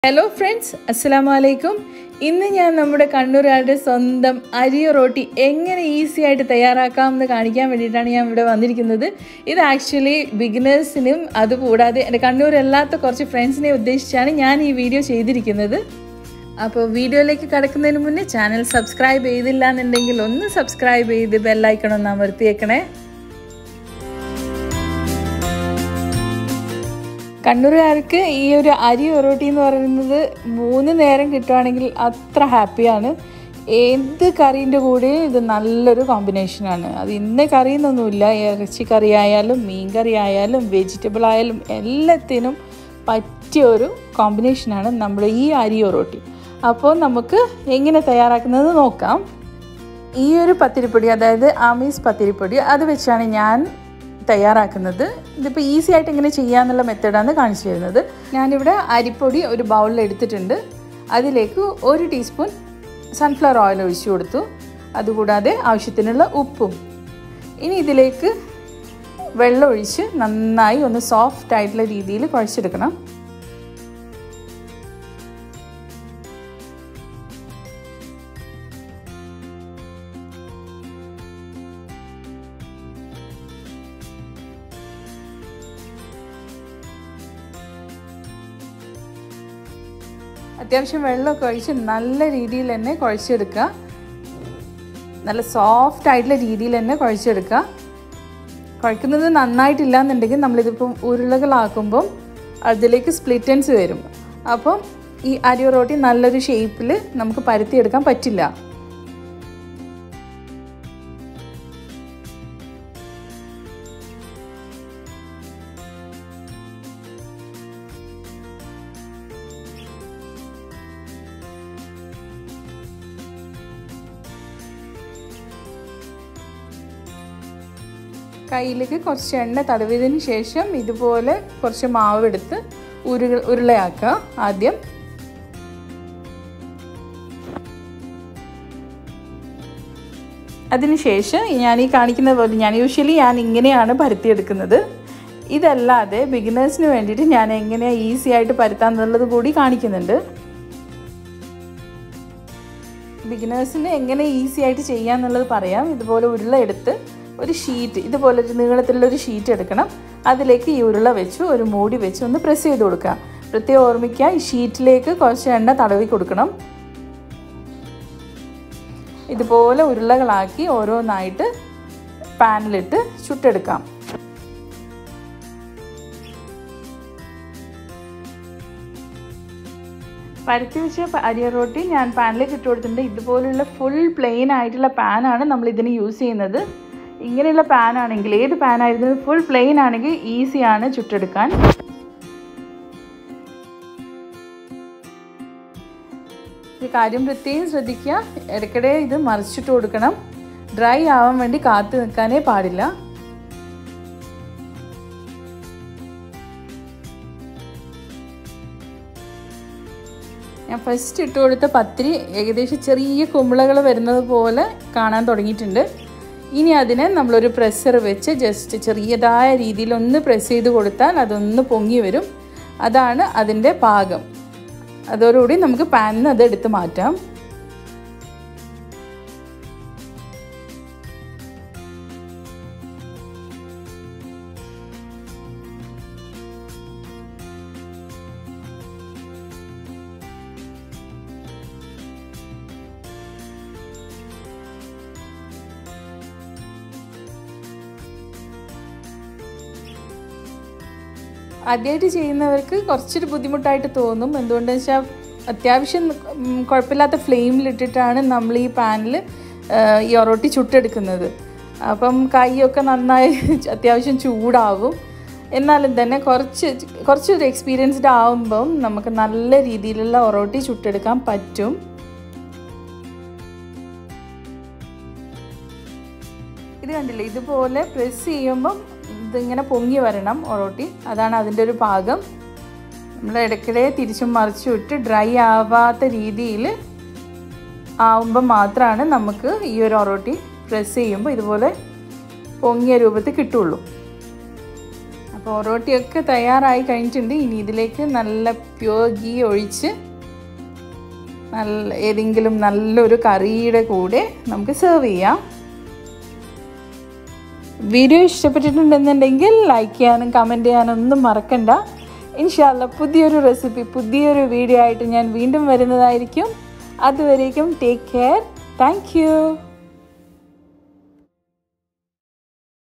hello friends അസ്സലാമു അലൈക്കും ഇന്ന് ഞാൻ നമ്മുടെ കണ്ണൂരാളുടെ സ്വന്തം അരിയ റോട്ടി എങ്ങനെ ഈസി ആയിട്ട് തയ്യാറാക്കാമെന്ന് കാണിക്കാൻ വേണ്ടിയിട്ടാണ് ഞാൻ ഇവിടെ വന്നിരിക്കുന്നത് ഇത് ആക്ച്വലി ബിഗിനേഴ്സിനും അതുകൂടാതെ എൻ്റെ കണ്ണൂരല്ലാത്ത കുറച്ച് ഫ്രണ്ട്സിനെ ഉദ്ദേശിച്ചാണ് ഞാൻ ഈ വീഡിയോ ചെയ്തിരിക്കുന്നത് അപ്പോൾ വീഡിയോയിലേക്ക് കടക്കുന്നതിന് മുന്നേ ചാനൽ സബ്സ്ക്രൈബ് ചെയ്തില്ല എന്നുണ്ടെങ്കിൽ ഒന്ന് സബ്സ്ക്രൈബ് ചെയ്ത് ബെല്ലൈക്കണം ഒന്ന് അമർത്തിയേക്കണേ കണ്ണൂരുകാർക്ക് ഈ ഒരു അരി ഒറോട്ടി എന്ന് പറയുന്നത് മൂന്ന് നേരം കിട്ടുവാണെങ്കിൽ അത്ര ഹാപ്പിയാണ് ഏത് കറീൻ്റെ കൂടെ ഇത് നല്ലൊരു കോമ്പിനേഷനാണ് അത് ഇന്ന കറി എന്നൊന്നുമില്ല ഇറച്ചി കറി ആയാലും മീൻ കറി ആയാലും വെജിറ്റബിൾ ആയാലും എല്ലാത്തിനും പറ്റിയ ഒരു കോമ്പിനേഷനാണ് നമ്മുടെ ഈ അരി ഒറോട്ടി അപ്പോൾ നമുക്ക് എങ്ങനെ തയ്യാറാക്കുന്നത് നോക്കാം ഈ ഒരു പത്തിരിപ്പൊടി അതായത് ആമീസ് പത്തിരിപ്പൊടി അത് വെച്ചാണ് ഞാൻ തയ്യാറാക്കുന്നത് ഇതിപ്പോൾ ഈസി ആയിട്ട് എങ്ങനെ ചെയ്യാമെന്നുള്ള മെത്തേഡാണ് കാണിച്ചു തരുന്നത് ഞാനിവിടെ അരിപ്പൊടി ഒരു ബൗളിൽ എടുത്തിട്ടുണ്ട് അതിലേക്ക് ഒരു ടീസ്പൂൺ സൺഫ്ലവർ ഓയിൽ ഒഴിച്ചു കൊടുത്തു അതുകൂടാതെ ആവശ്യത്തിനുള്ള ഉപ്പും ഇനി ഇതിലേക്ക് വെള്ളം ഒഴിച്ച് നന്നായി ഒന്ന് സോഫ്റ്റ് ആയിട്ടുള്ള രീതിയിൽ കുഴച്ചെടുക്കണം അത്യാവശ്യം വെള്ളമൊക്കെ ഒഴിച്ച് നല്ല രീതിയിൽ തന്നെ കുഴച്ചെടുക്കുക നല്ല സോഫ്റ്റ് ആയിട്ടുള്ള രീതിയിൽ തന്നെ കുഴച്ചെടുക്കുക കുഴക്കുന്നത് നന്നായിട്ടില്ല എന്നുണ്ടെങ്കിൽ നമ്മളിതിപ്പം ഉരുളകളാക്കുമ്പം അതിലേക്ക് സ്പ്ലിറ്റൻസ് വരും അപ്പം ഈ അരി റോട്ടി നല്ലൊരു ഷേപ്പിൽ നമുക്ക് പരത്തിയെടുക്കാൻ പറ്റില്ല കയ്യിലേക്ക് കുറച്ച് എണ്ണ തടവിയതിന് ശേഷം ഇതുപോലെ കുറച്ച് മാവ് എടുത്ത് ഉരുള ഉരുളയാക്കുക ആദ്യം അതിനുശേഷം ഞാൻ ഈ കാണിക്കുന്ന പോലെ ഞാൻ യൂഷ്വലി ഞാൻ ഇങ്ങനെയാണ് പരത്തിയെടുക്കുന്നത് ഇതല്ലാതെ ബിഗിനേഴ്സിന് വേണ്ടിയിട്ട് ഞാൻ എങ്ങനെയാണ് ഈസി ആയിട്ട് പരത്താന്നുള്ളത് കൂടി കാണിക്കുന്നുണ്ട് ബിഗിനേഴ്സിന് എങ്ങനെ ഈസി ആയിട്ട് ചെയ്യാന്നുള്ളത് പറയാം ഇതുപോലെ ഉരുള എടുത്ത് ഒരു ഷീറ്റ് ഇതുപോലെ ഒരു നീളത്തിലുള്ള ഒരു ഷീറ്റ് എടുക്കണം അതിലേക്ക് ഈ ഉരുള വെച്ച് ഒരു മൂടി വെച്ച് ഒന്ന് പ്രസ് ചെയ്ത് കൊടുക്കുക പ്രത്യേകം ഓർമ്മിക്കുക ഈ ഷീറ്റിലേക്ക് കുറച്ച് എണ്ണ തടവി കൊടുക്കണം ഇതുപോലെ ഉരുളകളാക്കി ഓരോന്നായിട്ട് പാനിലിട്ട് ചുട്ടെടുക്കാം പരത്തി വെച്ച അരിയ റൊട്ടി ഞാൻ പാനിലേക്ക് ഇട്ട് കൊടുത്തിട്ടുണ്ട് ഇതുപോലുള്ള ഫുൾ പ്ലെയിൻ ആയിട്ടുള്ള പാനാണ് നമ്മൾ ഇതിന് യൂസ് ചെയ്യുന്നത് ഇങ്ങനെയുള്ള പാൻ ആണെങ്കിൽ ഏത് പാൻ ആയിരുന്നു ഫുൾ പ്ലെയിൻ ആണെങ്കിൽ ഈസിയാണ് ചുട്ടെടുക്കാൻ ഈ കാര്യം പ്രത്യേകം ശ്രദ്ധിക്കുക ഇടയ്ക്കിടെ ഇത് മറിച്ചിട്ട് കൊടുക്കണം ഡ്രൈ ആവാൻ വേണ്ടി കാത്തു നിൽക്കാനേ പാടില്ല ഞാൻ ഫസ്റ്റ് ഇട്ട് കൊടുത്ത പത്തിരി ഏകദേശം ചെറിയ കുമ്പളകൾ വരുന്നത് പോലെ കാണാൻ തുടങ്ങിയിട്ടുണ്ട് ഇനി അതിനെ നമ്മളൊരു പ്രഷർ വെച്ച് ജസ്റ്റ് ചെറിയതായ രീതിയിൽ ഒന്ന് പ്രസ് ചെയ്ത് കൊടുത്താൽ അതൊന്ന് പൊങ്ങി വരും അതാണ് അതിൻ്റെ പാകം അതോടുകൂടി നമുക്ക് പാനിൽ അത് എടുത്ത് മാറ്റാം ആദ്യമായിട്ട് ചെയ്യുന്നവർക്ക് കുറച്ചൊരു ബുദ്ധിമുട്ടായിട്ട് തോന്നും എന്തുകൊണ്ടെന്ന് വെച്ചാൽ അത്യാവശ്യം കുഴപ്പമില്ലാത്ത ഫ്ലെയിമിലിട്ടിട്ടാണ് നമ്മൾ ഈ പാനിൽ ഈ ഒറോട്ടി ചുട്ടെടുക്കുന്നത് അപ്പം കൈയൊക്കെ നന്നായി അത്യാവശ്യം ചൂടാവും എന്നാലും തന്നെ കുറച്ച് കുറച്ചൊരു എക്സ്പീരിയൻസ്ഡ് ആവുമ്പം നമുക്ക് നല്ല രീതിയിലുള്ള ഒറോട്ടി ചുട്ടെടുക്കാൻ പറ്റും ഇത് കണ്ടില്ലേ ഇതുപോലെ പ്രസ് ചെയ്യുമ്പം ഇതിങ്ങനെ പൊങ്ങി വരണം ഒറോട്ടി അതാണ് അതിൻ്റെ ഒരു പാകം നമ്മൾ ഇടയ്ക്കിടെ തിരിച്ചും മറിച്ചും ഇട്ട് ഡ്രൈ ആവാത്ത രീതിയിൽ ആവുമ്പോൾ മാത്രമാണ് നമുക്ക് ഈ ഒരു ഒറോട്ടി പ്രസ് ചെയ്യുമ്പോൾ ഇതുപോലെ പൊങ്ങിയ രൂപത്തിൽ കിട്ടുള്ളൂ അപ്പോൾ ഒറോട്ടിയൊക്കെ തയ്യാറായി കഴിഞ്ഞിട്ടുണ്ട് ഇനി ഇതിലേക്ക് നല്ല പ്യുവർ ഗീ ഒഴിച്ച് നല്ല ഏതെങ്കിലും നല്ലൊരു കറിയുടെ കൂടെ നമുക്ക് സെർവ് ചെയ്യാം വീഡിയോ ഇഷ്ടപ്പെട്ടിട്ടുണ്ടെന്നുണ്ടെങ്കിൽ ലൈക്ക് ചെയ്യാനും കമൻറ്റ് ചെയ്യാനും ഒന്നും മറക്കണ്ട ഇൻഷാല്ല പുതിയൊരു റെസിപ്പി പുതിയൊരു വീഡിയോ ആയിട്ട് ഞാൻ വീണ്ടും വരുന്നതായിരിക്കും അതുവരേക്കും ടേക്ക് കെയർ താങ്ക്